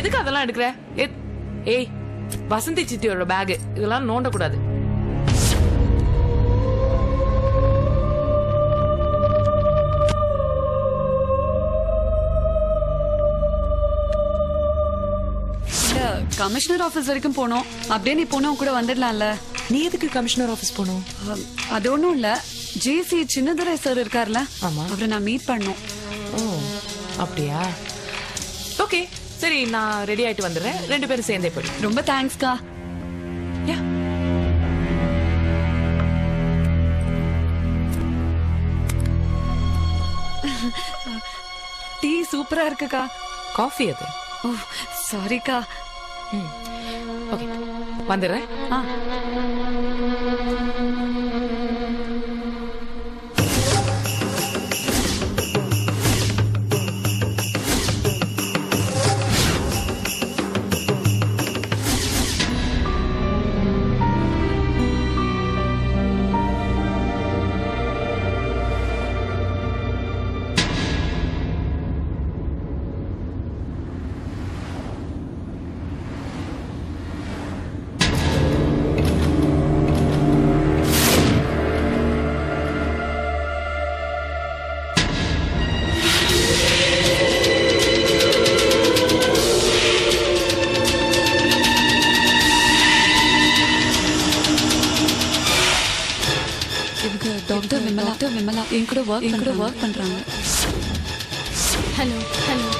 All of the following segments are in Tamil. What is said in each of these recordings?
எதுக்கு அதெல்லாம் எடுக்கிற ஏ- ஏய் வசந்தி சித்தியோட பேக் இதெல்லாம் நோண்ட கூடாது இல்ல கமிஷனர் ஆபீஸ் வரைக்கும் போனோம் அப்படியே நீ போனா கூட வந்துடலாம்ல நீ எதுக்கு கமிஷனர் ஆபீஸ் போகணும் அஹ், அது ஒண்ணும் இல்ல ஜேசி சின்னதுரை சார் இருக்கார்ல ஆமா. அவரை நான் மீட் பண்ணோம் ஓ அப்படியா ஓகே சரி நான் ரெடி ஆயிட்டு வந்துடுறேன் ரெண்டு பேரும் சேர்ந்தே போயிடும் ரொம்ப தேங்க்ஸ்க்கா யா டீ சூப்பரா இருக்குக்கா காஃபி அது ஓ சாரிக்கா ஓகே வந்துடுறேன் ஆ இவங்க டாக்டர் விமலா டாக்டர் விமலா என் கூட ஒர்க் என் கூட ஒர்க் பண்றாங்க ஹலோ ஹலோ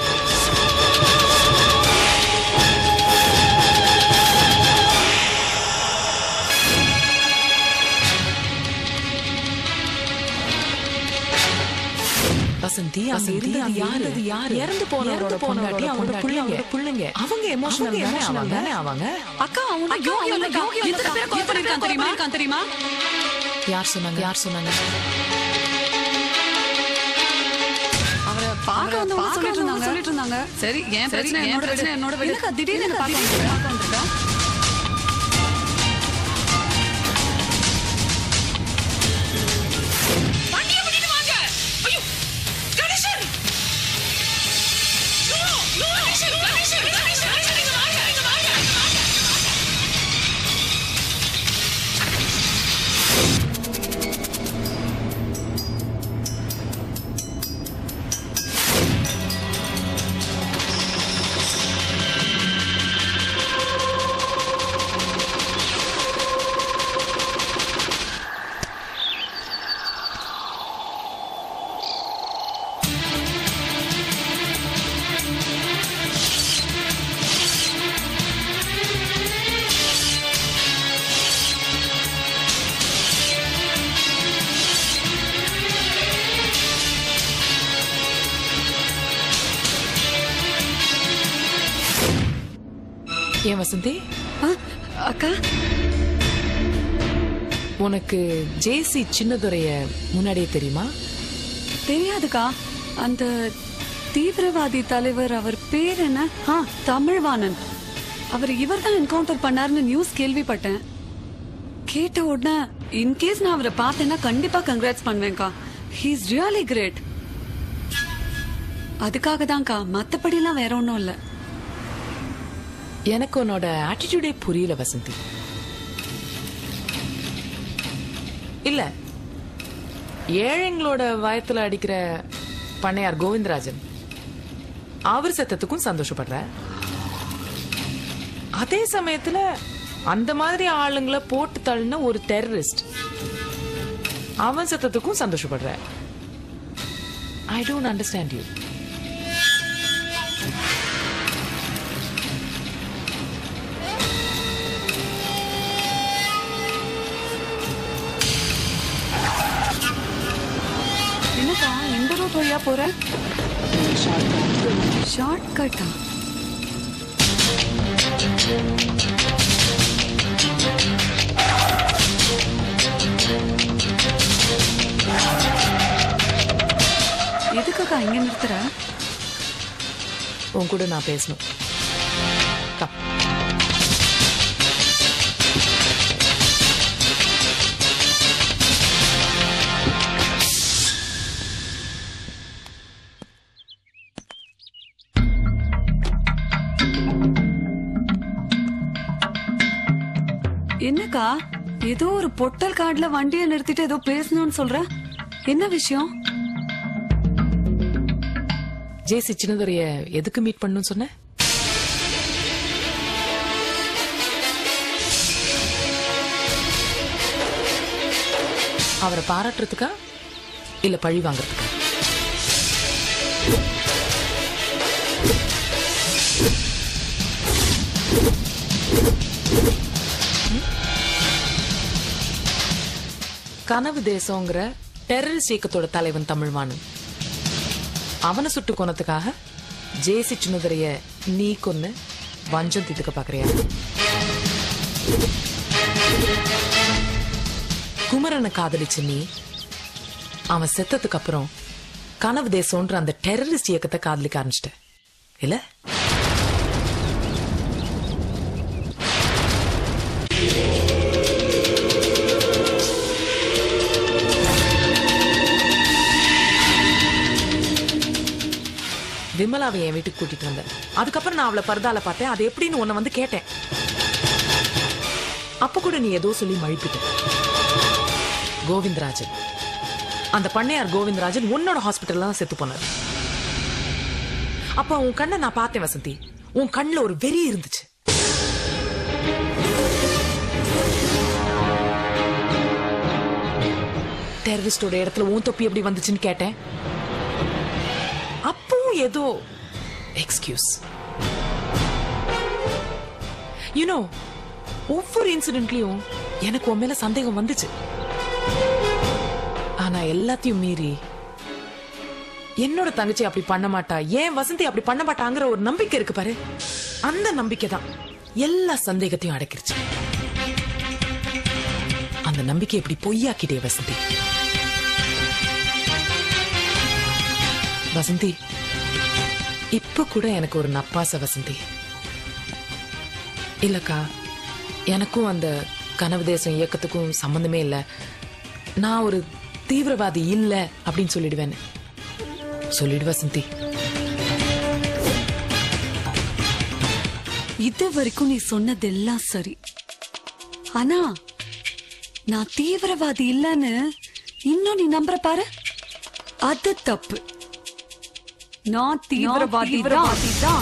வசந்தி அங்க இருந்தது யாரு யாரு இறந்து போனவரோட பொண்டாட்டி அவரோட பிள்ளைங்க பிள்ளைங்க அவங்க எமோஷனல் தானே அவங்க தானே அவங்க அக்கா அவங்க யோகி வந்திருக்கா எத்தனை பேர் கால் பண்ணிருக்கான் தெரியுமா தெரியுமா யார் சொன்னாங்க யார் சொன்னாங்க அவரை பார்க்க வந்து சொல்லிட்டு இருந்தாங்க சொல்லிட்டு இருந்தாங்க சரி ஏன் பிரச்சனை என்னோட பிரச்சனை என்னோட விடு திடீர்னு என்ன பார்க்க வந்திருக்கா ஏன் வசந்தி ஆ, அக்கா உனக்கு ஜேசி சின்னதுரைய முன்னாடியே தெரியுமா தெரியாதுக்கா அந்த தீவிரவாதி தலைவர் அவர் பேர் என்ன ஆ தமிழ்வாணன் அவர் இவர் தான் என்கவுண்டர் பண்ணாருன்னு நியூஸ் கேள்விப்பட்டேன் கேட்ட உடனே இன்கேஸ் நான் அவரை பார்த்தேன்னா கண்டிப்பா கங்க்ராட்ஸ் பண்ணுவேன்க்கா ஹீ இஸ் ரியலி கிரேட் அதுக்காக தான்க்கா மத்தபடிலாம் வேற ஒன்றும் இல்லை எனக்கு உன்னோட ஆட்டிடியூடே புரியல வசந்தி இல்ல ஏழைங்களோட வயத்துல அடிக்கிற பண்ணையார் கோவிந்தராஜன் அவர் சத்தத்துக்கும் சந்தோஷப்படுற அதே சமயத்துல அந்த மாதிரி ஆளுங்களை போட்டு தள்ளின ஒரு டெரரிஸ்ட் அவன் சத்தத்துக்கும் சந்தோஷப்படுற ஐ டோன்ட் அண்டர்ஸ்டாண்ட் யூ என்னக்கா இந்த ரூட் வழியா போற ஷார்ட் கட்டா எதுக்குக்கா இங்க நிறுத்துற உன் கூட நான் பேசணும் Come. என்னக்கா ஏதோ ஒரு பொட்டல் கார்டுல வண்டியை நிறுத்திட்டு ஏதோ பேசணும்னு சொல்ற என்ன விஷயம் ஜேசி சின்னதுரைய எதுக்கு மீட் பண்ணணும்னு சொன்ன அவரை பாராட்டுறதுக்கா இல்ல பழி வாங்குறதுக்கா கனவு தேசங்கிற டெரரிஸ்ட் இயக்கத்தோட தலைவன் தமிழ்வாணன் அவனை சுட்டு கொன்னதுக்காக ஜேசி சின்னதுரைய நீ கொன்னு வஞ்சம் தீர்த்துக்க பாக்குறியா குமரனை காதலிச்ச நீ அவன் செத்ததுக்கு அப்புறம் கனவு தேசம்ன்ற அந்த டெரரிஸ்ட் இயக்கத்தை காதலிக்க ஆரம்பிச்சிட்ட இல்ல விமலாவை என் வீட்டுக்கு கூட்டிட்டு வந்தேன் அதுக்கப்புறம் நான் அவளை பரதால பார்த்தேன் அது எப்படின்னு உன்னை வந்து கேட்டேன் அப்ப கூட நீ ஏதோ சொல்லி மழுப்பிட்ட கோவிந்தராஜன் அந்த பண்ணையார் கோவிந்தராஜன் உன்னோட ஹாஸ்பிட்டல்ல தான் செத்து போனார் அப்ப உன் கண்ணை நான் பார்த்தேன் வசந்தி உன் கண்ணுல ஒரு வெறி இருந்துச்சு டெரரிஸ்டோட இடத்துல உன் தொப்பி எப்படி வந்துச்சுன்னு கேட்டேன் அப்பவும் ஏதோ எக்ஸ்கியூஸ் யூனோ ஒவ்வொரு இன்சிடென்ட்லயும் எனக்கு உன் மேல சந்தேகம் வந்துச்சு ஆனா எல்லாத்தையும் மீறி என்னோட தங்கச்சி அப்படி பண்ண மாட்டா ஏன் வசந்தி அப்படி பண்ண மாட்டாங்கிற ஒரு நம்பிக்கை இருக்கு பாரு அந்த நம்பிக்கை தான் எல்லா சந்தேகத்தையும் அடக்கிருச்சு அந்த நம்பிக்கை இப்படி பொய்யாக்கிட்டே வசந்தி வசந்தி இப்ப கூட எனக்கு ஒரு நப்பாச வசந்தி இல்லக்கா எனக்கும் அந்த கனவு தேசம் இயக்கத்துக்கும் சம்பந்தமே இல்ல நான் ஒரு தீவிரவாதி இல்ல அப்படின்னு சொல்லிடுவேன் சொல்லிடு வசந்தி இது வரைக்கும் நீ சொன்னதெல்லாம் சரி ஆனா நான் தீவிரவாதி இல்லைன்னு இன்னும் நீ நம்புற பாரு அது தப்பு நான் தீவிரவாதி தான்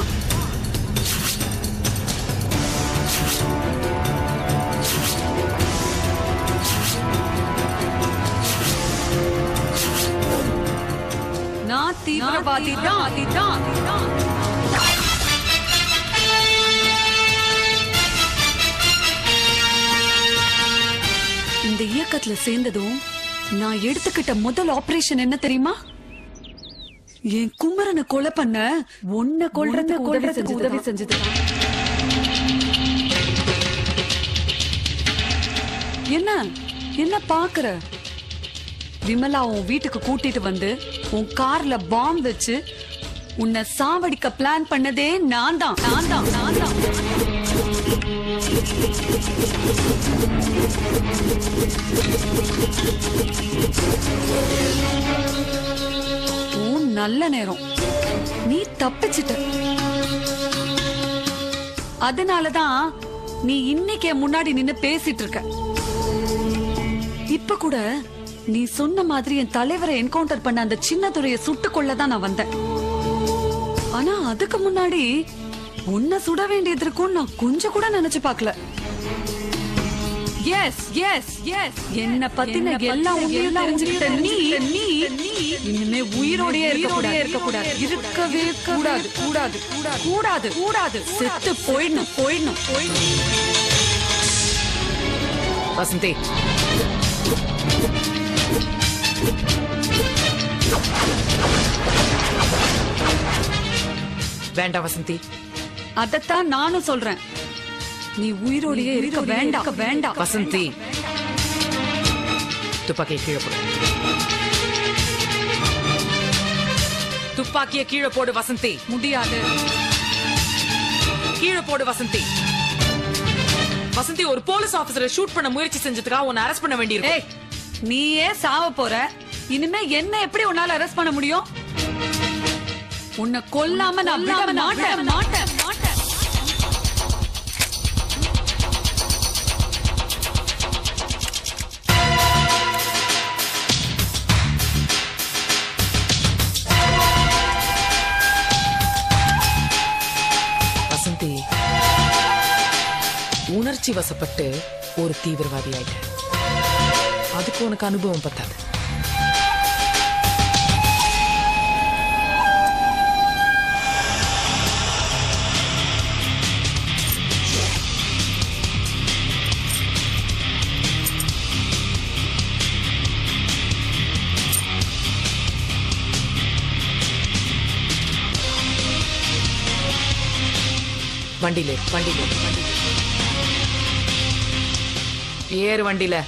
நான் தீவிரவாதி தான் இந்த இயக்கத்துல சேர்ந்ததும் நான் எடுத்துக்கிட்ட முதல் ஆபரேஷன் என்ன தெரியுமா என் குமரனை கொலை பண்ண ஒன்ன கொல்றதுக்கு கொல்றதுக்கு உதவி செஞ்சது என்ன என்ன பாக்குற விமலா உன் வீட்டுக்கு கூட்டிட்டு வந்து உன் கார்ல பாம்பு வச்சு உன்னை சாவடிக்க பிளான் பண்ணதே நான் தான் நான் தான் நான் தான் உன் நல்ல நேரம் நீ தப்பிச்சிட்ட அதனாலதான் நீ இன்னைக்கு என் முன்னாடி நின்னு பேசிட்டு இருக்க இப்ப கூட நீ சொன்ன மாதிரி என் தலைவரை என்கவுண்டர் பண்ண அந்த சின்ன துறையை சுட்டு கொள்ளதான் நான் வந்தேன் ஆனா அதுக்கு முன்னாடி உன்னை சுட வேண்டியது இருக்கும்னு நான் கொஞ்சம் கூட நினைச்சு பார்க்கல எஸ் எஸ் எஸ் என்ன பத்தின எல்லா உண்மையும் தெரிஞ்சுக்கிட்ட நீ நீ இனிமே உயிரோடயே இருக்க இருக்க கூடாது இருக்கவே கூடாது கூடாது கூடாது கூடாது செத்து போயிடணும் போயிடணும் போயிடணும் வசந்தி வேண்டாம் வசந்தி அதத்தான் நானும் சொல்றேன் நீ உயிரோடயே இருக்க வேண்டாம் வேண்டாம் வசந்தி துப்பாக்கியை கீழே போடு துப்பாக்கியை கீழே போடு வசந்தி முடியாது கீழே போடு வசந்தி வசந்தி ஒரு போலீஸ் ஆபீசரை ஷூட் பண்ண முயற்சி செஞ்சதுக்காக உன்னை அரெஸ்ட் பண்ண வேண்டியிருக்கு ஏய் நீயே சாவ போற இனிமே என்ன எப்படி உன்னால அரெஸ்ட் பண்ண முடியும் உன்னை கொல்லாம நான் விட மாட்டேன் மாட்டேன் மாட்டேன் உணர்ச்சி வசப்பட்டு ஒரு தீவிரவாதி ஆயிட்ட அதுக்கு உனக்கு அனுபவம் பத்தாது வண்டியில ஏறு, வண்டியில ஏறு, வண்டியில ஏறு. ஏறு வண்டியில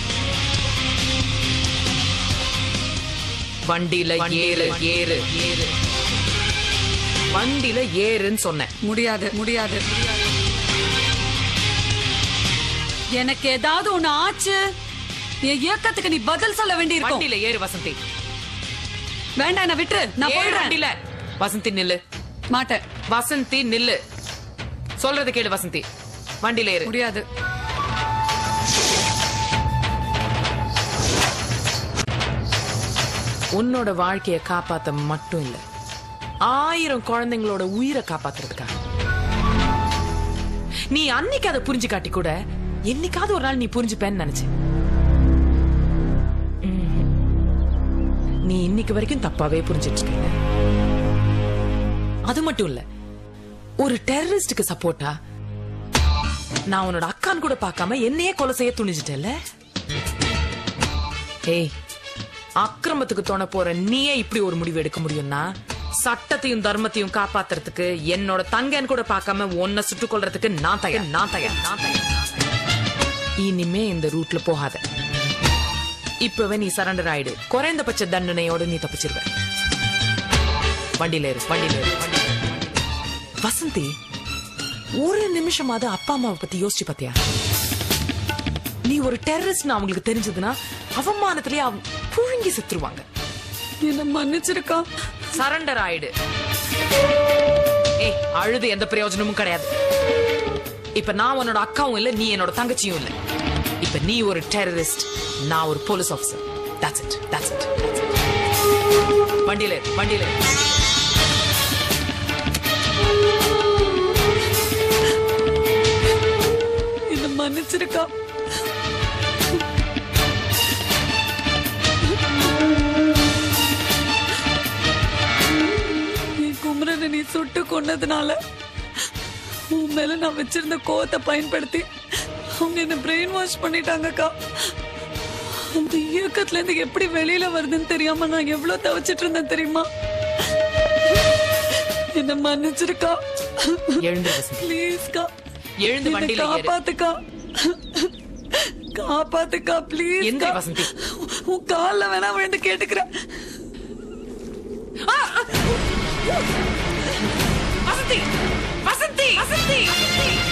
வண்டியில ஏறு ஏறு ஏறு வண்டியில ஏறுன்னு சொன்னேன் முடியாது முடியாது எனக்கு ஏதாவது ஒண்ணு ஆச்சு என் இயக்கத்துக்கு நீ பதில் சொல்ல வேண்டியிருக்கும் வண்டியில ஏறு வசந்தி வேண்டாம் என்ன விட்டுரு நான் ஏறு போயிடுறேன் வண்டியில வசந்தி நில்லு மாட்டேன் வசந்தி நில்லு சொல்றது கேளு வசந்தி வண்டியில ஏறு முடியாது உன்னோட வாழ்க்கைய காப்பாத்த மட்டும் இல்ல ஆயிரம் குழந்தைங்களோட உயிரை காப்பாத்துறதுக்காக நீ அன்னைக்கு அதை புரிஞ்சு காட்டி கூட என்னைக்காவது ஒரு நாள் நீ புரிஞ்சுப்பேன்னு நினைச்சேன் ம்ஹும். நீ இன்னைக்கு வரைக்கும் தப்பாவே புரிஞ்சிட்டு இருக்க அது மட்டும் இல்ல ஒரு டெரரிஸ்டுக்கு சப்போர்ட்டா நான் உன்னோட அக்கான்னு கூட பார்க்காம என்னையே கொலை செய்ய துணிஞ்சிட்டேல்ல ஏய் அக்கிரமத்துக்கு தோண போற நீயே இப்படி ஒரு முடிவு எடுக்க முடியும்னா சட்டத்தையும் தர்மத்தையும் காப்பாத்துறதுக்கு என்னோட தங்கன்னு கூட பார்க்காம உன்னை சுட்டுக் கொள்றதுக்கு நான் தயார் நான் தயார் நான் தயார் நான் தயார். இனிமே இந்த ரூட்ல போகாத இப்பவே நீ சரண்டர் ஆயிடு குறைந்தபட்ச தண்டனையோட நீ தப்பிச்சிருவ வண்டியில ஏறு வண்டியில ஏறு வண்டியில ஏறு, வண்டியில ஏறு. வசந்தி ஒரு நிமிஷமாவது அப்பா அம்மாவை பத்தி யோசிச்சு பாத்தியா நீ ஒரு டெரரிஸ்ட் அவங்களுக்கு தெரிஞ்சதுன்னா அவமானத்திலே அவ புழுங்கி செத்துருவாங்க என்ன மன்னிச்சிருக்கா சரண்டர் ஆயிடு ஏய் அழுது எந்த பிரயோஜனமும் கிடையாது இப்ப நான் உன்னோட அக்காவும் இல்ல நீ என்னோட தங்கச்சியும் இல்ல இப்ப நீ ஒரு டெரரிஸ்ட் நான் ஒரு police officer that's it that's it வண்டியில இரு, வண்டியில இரு. என்ன மன்னிச்சிருக்கா என் குமரனை நீ சுட்டு கொன்னதுனால உன் மேல நான் வச்சிருந்த கோவத்தை பயன்படுத்தி அவங்க என்ன பிரெயின் வாஷ் பண்ணிட்டாங்கக்கா அந்த இயக்கத்துல இருந்து எப்படி வெளியில வருதுன்னு தெரியாம நான் எவ்வளவு தவிச்சிட்டு இருந்தேன் தெரியுமா என்ன மன்னிச்சிருக்கா எழுந்து வசந்தி ப்ளீஸ்க்கா எழுந்து என்னை வண்டியில ஏறு காப்பாத்துக்கா காப்பாத்துக்கா ப்ளீஸ் எந்திரி வசந்தி. உன் கால்ல வேணா விழுந்து கேட்டுக்கிறேன் வசந்தி வசந்தி வசந்தி